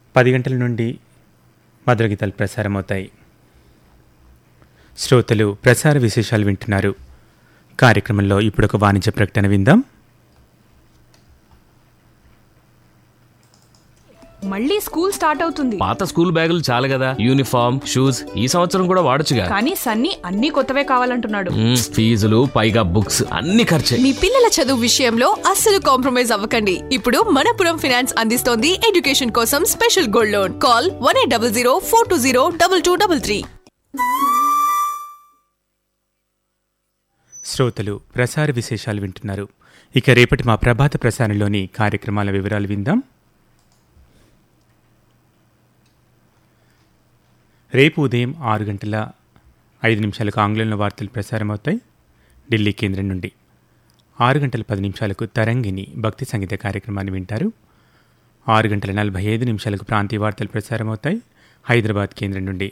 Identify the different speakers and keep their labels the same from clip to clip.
Speaker 1: పది గంటల నుండి మధుర గీతాలు ప్రసారమవుతాయి శ్రోతలు ప్రసార విశేషాలు వింటున్నారు కార్యక్రమంలో ఇప్పుడు ఒక వాణిజ్య ప్రకటన విందాం
Speaker 2: మళ్ళీ స్కూల్ స్టార్ట్ అవుతుంది
Speaker 3: పాత స్కూల్ బ్యాగులు చాలు కదా యూనిఫామ్ షూస్ ఈ సంవత్సరం కూడా వాడొచ్చుగా
Speaker 2: కానీ సన్నీ అన్ని కొత్తవే కావాలంటున్నాడు
Speaker 3: మ్మ్, ఫీజులు పైగా బుక్స్ అన్ని ఖర్చే
Speaker 4: మీ పిల్లల చదువు విషయంలో అస్సలు కాంప్రమైజ్ అవ్వకండి ఇప్పుడు మనపురం ఫినాన్స్ అందిస్తోంది ఎడ్యుకేషన్ కోసం special gold loan call one eight double zero four two zero double two double three
Speaker 1: శ్రోతలు ప్రసార విశేషాలు వింటున్నారు ఇక రేపటి మా ప్రభాత ప్రసారంలోని కార్యక్రమాల వివరాలు విందాం రేపు ఉదయం ఆరు గంటల ఐదు నిమిషాలకు ఆంగ్లంలో వార్తలు ప్రసారమవుతాయి ఢిల్లీ కేంద్రం నుండి ఆరు గంటల పది నిమిషాలకు తరంగిణి భక్తి సంగీత కార్యక్రమాన్ని వింటారు ఆరు గంటల నలభై ఐదు నిమిషాలకు ప్రాంతీయ వార్తలు ప్రసారమవుతాయి హైదరాబాద్ కేంద్రం నుండి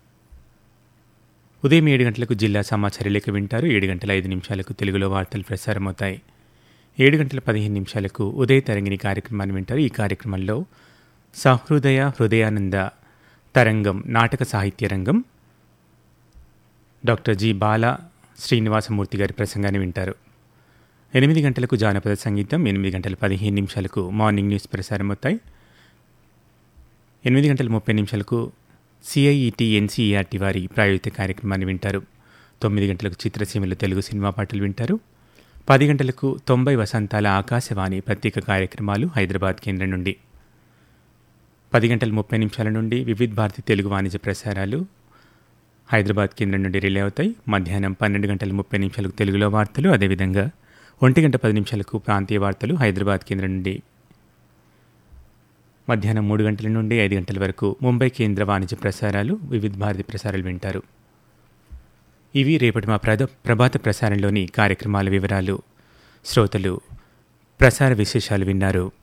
Speaker 1: ఉదయం ఏడు గంటలకు జిల్లా సమాచార లేఖ వింటారు ఏడు గంటల ఐదు నిమిషాలకు తెలుగులో వార్తలు ప్రసారమవుతాయి ఏడు గంటల పదిహేను నిమిషాలకు ఉదయ తరంగిణి కార్యక్రమాన్ని వింటారు ఈ కార్యక్రమంలో సహృదయ హృదయానంద తరంగం నాటక సాహిత్య రంగం డాక్టర్ జి బాల శ్రీనివాసమూర్తి గారి ప్రసంగాన్ని వింటారు ఎనిమిది గంటలకు జానపద సంగీతం ఎనిమిది గంటల పదిహేను నిమిషాలకు మార్నింగ్ న్యూస్ ప్రసారమవుతాయి ఎనిమిది గంటల ముప్పై నిమిషాలకు సిఐఈటి ఎన్సీఈఆర్టీ వారి ప్రాయోజిత కార్యక్రమాన్ని వింటారు తొమ్మిది గంటలకు చిత్రసీమలో తెలుగు సినిమా పాటలు వింటారు పది గంటలకు తొంభై వసంతాల ఆకాశవాణి ప్రత్యేక కార్యక్రమాలు హైదరాబాద్ కేంద్రం నుండి పది గంటల ముప్పై నిమిషాల నుండి వివిధ్ భారతి తెలుగు వాణిజ్య ప్రసారాలు హైదరాబాద్ కేంద్రం నుండి రిలే అవుతాయి మధ్యాహ్నం పన్నెండు గంటల ముప్పై నిమిషాలకు తెలుగులో వార్తలు అదేవిధంగా ఒంటి గంట పది నిమిషాలకు ప్రాంతీయ వార్తలు హైదరాబాద్ కేంద్రం నుండి మధ్యాహ్నం మూడు గంటల నుండి ఐదు గంటల వరకు ముంబై కేంద్ర వాణిజ్య ప్రసారాలు వివిధ భారతి ప్రసారాలు వింటారు ఇవి రేపటి మా ప్రద ప్రభాత ప్రసారంలోని కార్యక్రమాల వివరాలు శ్రోతలు ప్రసార విశేషాలు విన్నారు